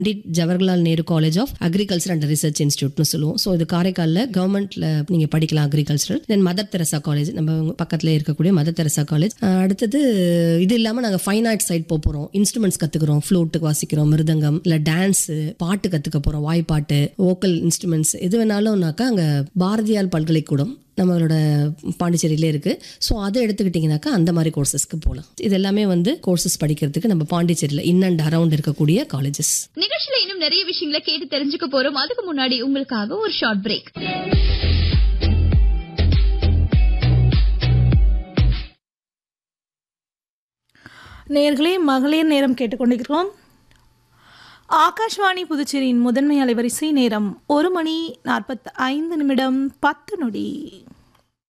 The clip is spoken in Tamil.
Pandit Jawaharlal Nehru college of agriculture and research இன்ஸ்டியூட்னு சொல்லுவோம் ஸோ இது காரைக்காலில் கவர்மெண்ட்ல நீங்க படிக்கலாம் agricultural then Mother Teresa college நம்ம பக்கத்துல இருக்கக்கூடிய மதர் தெரசா காலேஜ் அடுத்தது இது இல்லாம நாங்க ஃபைன் ஆர்ட் சைட் போக போறோம் இன்ஸ்ட்ருமெண்ட்ஸ் கத்துக்கிறோம் ஃப்ளூட்டு வாசிக்கிறோம் மிருதங்கம் இல்ல டான்ஸ் பாட்டு கத்துக்க போறோம் வாய்ப்பாட்டு வோக்கல் இன்ஸ்ட்ருமெண்ட்ஸ் எது வேணாலும்னாக்கா அங்க பாரதியார் பல்கலைக்கூடம் நம்மளோட பாண்டிச்சேரியிலே இருக்கு ஸோ அதை எடுத்துக்கிட்டிங்கனாக்கா அந்த மாதிரி கோர்சஸ்க்கு போகலாம் இது எல்லாமே வந்து கோர்சஸ் படிக்கிறதுக்கு நம்ம பாண்டிச்சேரியில் இன் அண்ட் அரவுண்ட் இருக்கக்கூடிய காலேஜஸ் நிகழ்ச்சியில இன்னும் நிறைய விஷயங்களை கேட்டு தெரிஞ்சுக்க போறோம் அதுக்கு முன்னாடி உங்களுக்காக ஒரு ஷார்ட் பிரேக் நேர்களே மகளிர் நேரம் கேட்டுக்கொண்டிருக்கிறோம் ஆகாஷ்வாணி புதுச்சேரியின் முதன்மை அலைவரிசை நேரம் ஒரு மணி நாற்பத்தி ஐந்து நிமிடம் பத்து நொடி